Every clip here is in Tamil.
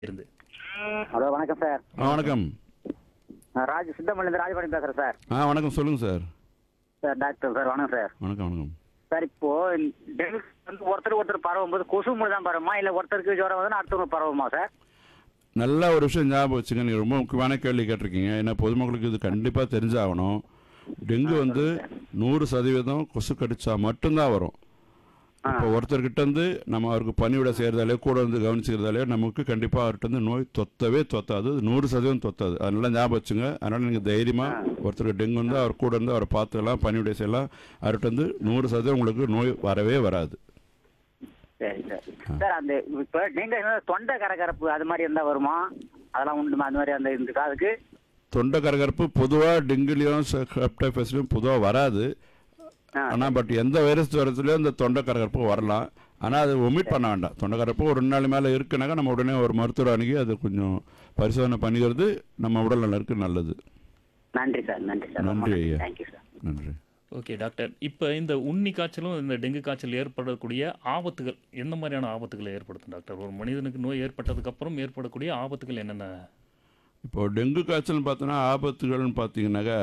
இருந்து ஹலோ வணக்கம் சார் ஆ வணக்கம் நான் ராஜ் சித்தமல்லேருந்து ராஜபாளையம் பேசுகிறேன் சார் ஆ வணக்கம் சொல்லுங்கள் சார் சார் டாக்டர் சார் வணக்கம் சார் வணக்கம் வணக்கம் சார் இப்போ டெங்கு வந்து ஒருத்தர் ஒருத்தர் பரவும் போது கொசு மூலம் தான் பரவுமா இல்லை ஒருத்தருக்கு ஜுரம் வந்து அடுத்தவங்க பரவுமா சார் நல்ல ஒரு விஷயம் ஞாபகம் வச்சுங்க நீங்கள் ரொம்ப முக்கியமான கேள்வி கேட்டிருக்கீங்க ஏன்னா பொதுமக்களுக்கு இது கண்டிப்பாக தெரிஞ்சாகணும் டெங்கு வந்து நூறு சதவீதம் கொசு கடிச்சா மட்டும்தான் வரும் இப்போ ஒருத்தர்கிட்ட இருந்து நம்ம அவருக்கு பணிவிட செய்கிறதாலே கூட இருந்து கவனிச்சுக்கிறதாலே நமக்கு கண்டிப்பாக அவர்கிட்ட இருந்து நோய் தொத்தவே தொத்தாது அது நூறு சதவீதம் தொத்தாது அதனால ஞாபகம் வச்சுங்க அதனால் நீங்கள் தைரியமாக ஒருத்தருக்கு டெங்கு வந்து அவர் கூட இருந்து அவரை பார்த்துக்கலாம் பணிவிடை செய்யலாம் அவர்கிட்ட இருந்து நூறு சதவீதம் உங்களுக்கு நோய் வரவே வராது சரி சார் சார் அந்த இப்போ நீங்கள் தொண்டை கரகரப்பு அது மாதிரி இருந்தால் வருமா அதெல்லாம் உண்டுமா அந்த மாதிரி அந்த இந்த காதுக்கு தொண்டை கரகரப்பு பொதுவாக டெங்குலையும் ஹெப்டைஃபஸ்லையும் பொதுவாக வராது ஆ. ஆனால் பட் எந்த வைரஸ் ஜுரத்துலையும் இந்த தொண்டை கரகரப்பு வரலாம் ஆனால் அது ஒமிட் பண்ண வேண்டாம் தொண்டை கரகரப்பு ஒரு ரெண்டு நாள் மேலே இருக்குனாக்கா நம்ம உடனே ஒரு மருத்துவர் அணுகி அது கொஞ்சம் பரிசோதனை பண்ணிக்கிறது நம்ம உடல் நலருக்கு நல்லது நன்றி சார் நன்றி சார் நன்றி ஐயா. தேங்க்யூ சார் நன்றி ஓகே டாக்டர் இப்போ இந்த உண்ணி காய்ச்சலும் இந்த டெங்கு காய்ச்சல் ஏற்படக்கூடிய ஆபத்துகள் எந்த மாதிரியான ஆபத்துகளை ஏற்படுத்தும் டாக்டர் ஒரு மனிதனுக்கு நோய் ஏற்பட்டதுக்கு அப்புறம் ஏற்படக்கூடிய ஆபத்துகள் என்னென்ன இப்போ டெங்கு காய்ச்சல்னு பார்த்தோன்னா ஆபத்துகள்னு பார்த்தீங்கன்னாக்கா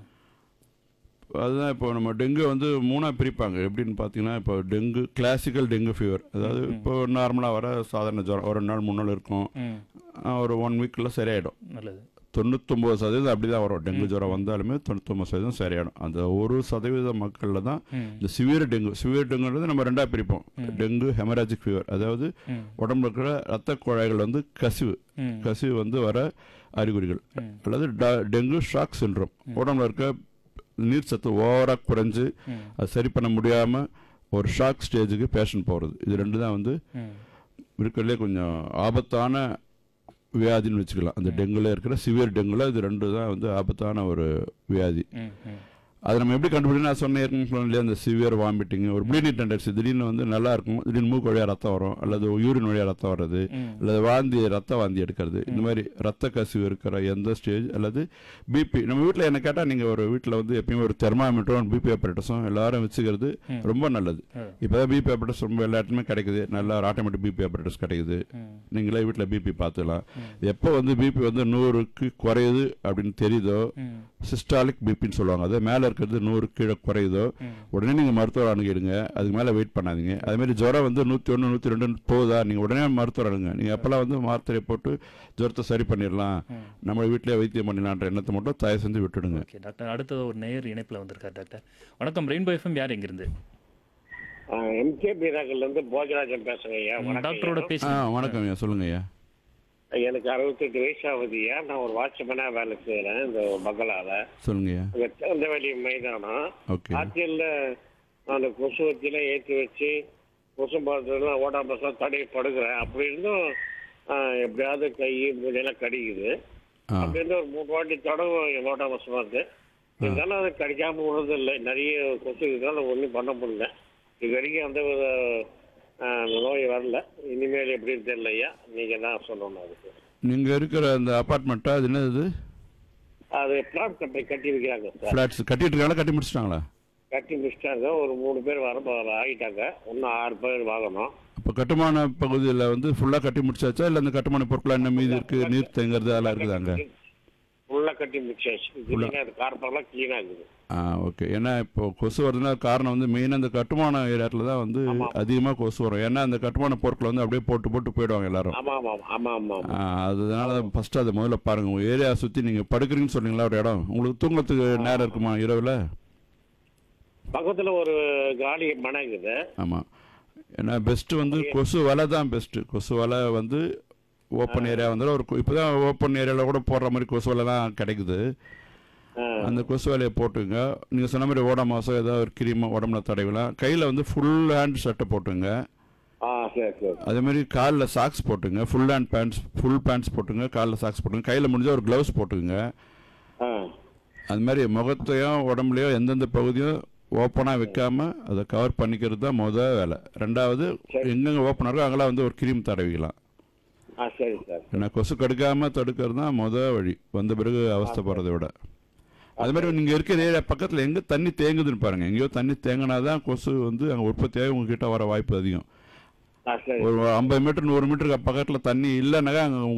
அதுதான் இப்போ நம்ம டெங்கு வந்து மூணாக பிரிப்பாங்க எப்படின்னு பார்த்தீங்கன்னா இப்போ டெங்கு கிளாசிக்கல் டெங்கு ஃபீவர் அதாவது இப்போ நார்மலாக வர சாதாரண ஜுரம் ஒரு ரெண்டு நாள் மூணு நாள் இருக்கும் ம் ஆ, ஒரு ஒன் வீக்கில் சரியாயிடும் நல்லது தொண்ணூத்தொம்பது சதவீதம் அப்படி தான் வரும் டெங்கு ஜுரம் வந்தாலுமே தொண்ணூத்தொம்பது சதவீதம் சரியாயிடும் அந்த ஒரு சதவீத மக்களில் தான் ம் இந்த சிவியர் டெங்கு சிவியர் டெங்குன்றது நம்ம ரெண்டாக பிரிப்போம் டெங்கு ஹெமராஜிக் ஃபீவர் அதாவது ம் உடம்புல இருக்கிற ரத்த குழாய்கள் வந்து கசிவு ம் கசிவு வந்து வர அறிகுறிகள் அல்லது ட- டெங்கு ஷாக் சின்ட்ரோம் உடம்புல இருக்க நீர் சத்து ஓவராக குறைஞ்சு ம் அது சரி பண்ண முடியாமல் ஒரு ஷாக் ஸ்டேஜுக்கு பேஷண்ட் போகிறது இது ரெண்டு தான் வந்து ம் இருக்கிறதுலே கொஞ்சம் ஆபத்தான வியாதின்னு வச்சுக்கலாம் அந்த டெங்குல இருக்கிற சிவியர் டெங்குல இது ரெண்டு தான் வந்து ஆபத்தான ஒரு வியாதி ம் ம் அதை நம்ம எப்படி கண்டுபிடிக்கணும் நான் சொன்னேன் ஏற்கனவே சொன்னேன் இல்லையா அந்த சிவியர் வாமிட்டிங் ஒரு ப்ளீடிங் டெண்டன்சி திடீர்னு வந்து நல்லா இருக்கும் திடீர்னு மூக்கு வழியாக ரத்தம் வரும் அல்லது யூரின் வழியாக ரத்தம் வர்றது ம். அல்லது வாந்தி ரத்த வாந்தி எடுக்கிறது இந்த மாதிரி ரத்த கசிவு இருக்கிற எந்த ஸ்டேஜ் அல்லது பிபி நம்ம வீட்டில் என்ன கேட்டால் நீங்கள் ஒரு வீட்டில் வந்து எப்பயுமே ஒரு தெர்மாமீட்டரும் பிபி ஆப்பரேட்டஸும் எல்லாரும் வச்சுக்கிறது ரொம்ப நல்லது ஆ. இப்போ தான் பிபி ஆப்பரேட்டர்ஸ் ரொம்ப எல்லா இடத்துலையுமே கிடைக்குது நல்லா ஆட்டோமேட்டிக் பிபி ஆப்பரேட்டர்ஸ் கிடைக்குது ம் நீங்களே வீட்டில் பிபி பார்த்துக்கலாம் எப்போ வந்து பிபி வந்து நூறுக்கு குறையுது அப்படின்னு தெரியுதோ ம் சிஸ்டாலிக் பிபின்னு சொல்லுவாங்க அது மேலே இருக்கிறது நூறு கீழே குறையுதோ உடனே நீங்கள் மருத்துவர் அணுகிடுங்க அதுக்கு மேலே வெயிட் பண்ணாதீங்க அதே மாதிரி ஜுரம் வந்து நூற்றி ஒன்று நூற்றி ரெண்டு போகுதா நீங்கள் உடனே மருத்துவர் அணுங்க நீங்கள் அப்போல்லாம் வந்து மாத்திரை போட்டு ஜுரத்தை சரி பண்ணிடலாம் நம்ம வீட்டிலே வைத்தியம் பண்ணிடலான்ற எண்ணத்தை மட்டும் தயவு செஞ்சு விட்டுடுங்க ஓகே டாக்டர் அடுத்தது ஒரு நேயர் இணைப்பில் வந்திருக்கார் டாக்டர் வணக்கம் ரெயின்போ எஃப்எம் யார் எங்கிருந்து எம்கே பீராக்கள்ல இருந்து போஜராஜன் பேசுறேன் ஐயா வணக்கம் டாக்டரோட ஆ பேசி வணக்கம் ஐயா சொல்லுங்க ஐயா ஐயா. எனக்கு அறுபத்தெட்டு வயசு ஆகுதுயா நான் ஒரு வாட்ச்மேனா வேலை செய்யறேன் இந்த பங்களால சொல்லுங்க ஐயா அங்க திறந்தவெளி மைதானம் ஓகே ஆற்றியல்ல அந்த கொசு வச்சிலாம் ஏற்றி வச்சு கொசு மருந்துலாம் ஓடாமலாம் தடை படுகிறேன் அப்படி இருந்தும் ஆ, எப்படியாவது கை மூஞ்செல்லாம் கடிக்குது ஆ அப்படி இருந்து ஒரு மூணு வாட்டி தடவை ஓடாமஸ் வந்து இருந்தாலும் அது கடிக்காம விடுறது இல்லை நிறைய கொசு இதனால ஒன்றும் பண்ண முடியல இது வரைக்கும் அந்த வித ஆ, நோய் வரல இனிமேல் எப்படின்னு தெரியல ஐயா நீங்க தான் சொல்லணும் அதுக்கு நீங்கள் இருக்கிற அந்த அப்பார்ட்மெண்ட்டா அது என்னது அது பிளாட் கட்டி கட்டி வைக்கிறாங்க சார் ஃப்ளாட்ஸ் கட்டிட்டு இருக்காங்களா கட்டி முடிச்சிட்டாங்களா கட்டி முடிச்சிட்டாங்க ஒரு மூணு பேர் வர ஆகிட்டாங்க இன்னும் ஆறு பேர் வாங்கணும் இப்போ கட்டுமான பகுதியில் வந்து ஃபுல்லாக கட்டி முடிச்சாச்சா இல்லை அந்த கட்டுமான பொருட்கள் என்ன மீதி இருக்குது நீர் தேங்குறது அதெல்லாம் இருக்குது அங்கே ஃபுல்லாக கட்டி முடிச்சாச்சு இல்லைங்க அது கார்பெல்லாம் க்ளீனாக இருக்குது ஆ ஓகே ஏன்னா இப்போ கொசு வருதுன்னா காரணம் வந்து மெயினாக இந்த கட்டுமான ஏரியாத்தில் தான் வந்து அதிகமாக கொசு வரும் ஏன்னா அந்த கட்டுமான பொருட்களை வந்து அப்படியே போட்டு போட்டு போயிடுவாங்க எல்லாரும் ஆமாம் ஆமாம் ஆமாம் ஆமாம் ஆ, அதனால ஃபஸ்ட்டு அதை முதல்ல பாருங்கள் உங்கள் ஏரியா சுற்றி நீங்கள் படுக்கிறீங்கன்னு சொன்னீங்களா ஒரு இடம் உங்களுக்கு தூங்கத்துக்கு நேரம் இருக்குமா இரவில் பக்கத்தில் ஒரு காலி மனை இருக்குது ஆமாம் ஏன்னா பெஸ்ட்டு வந்து கொசு வலை தான் பெஸ்ட்டு கொசு வலை வந்து ஓப்பன் ஏரியா வந்து ஒரு இப்போ தான் ஓப்பன் ஏரியாவில் கூட போடுற மாதிரி கொசு வலைலாம் கிடைக்குது ஆ. அந்த கொசு வலையை போட்டுங்க நீங்கள் சொன்ன மாதிரி ஓட மாதம் ஏதாவது ஒரு கிரீம் உடம்புல தடவிலாம் கையில் வந்து ஃபுல் ஹேண்ட் ஷர்ட்டை போட்டுங்க ஆ சரி சரி அதே மாதிரி காலில் சாக்ஸ் போட்டுங்க full hand pants full pants போட்டுங்க காலில் சாக்ஸ் போட்டுங்க கையில் முடிஞ்ச ஒரு க்ளவுஸ் போட்டுங்க ஆ அது மாதிரி முகத்தையும் உடம்புலையோ எந்தெந்த பகுதியும் ஓப்பனாக வைக்காம அதை கவர் பண்ணிக்கிறது தான் முத வேலை ரெண்டாவது எங்கெங்கே ஓப்பனாக இருக்கோ அங்கெல்லாம் வந்து ஒரு கிரீம் தடவிக்கலாம் ஆ சரி சார் ஏன்னா கொசு கடுக்காமல் தடுக்கிறது தான் முத வழி வந்த பிறகு அவஸ்தைப்படுறதை விட அது மாதிரி நீங்கள் இருக்கிற ஏரியா பக்கத்தில் எங்கே தண்ணி தேங்குதுன்னு பாருங்கள் எங்கேயோ தண்ணி தேங்கினா தான் கொசு வந்து அங்கே உற்பத்தியாகி உங்ககிட்ட வர வாய்ப்பு அதிகம் ஆ சரி ஒரு ஐம்பது மீட்டர் நூறு மீட்டருக்கு பக்கத்தில் தண்ணி இல்லைனாக்கா அங்கே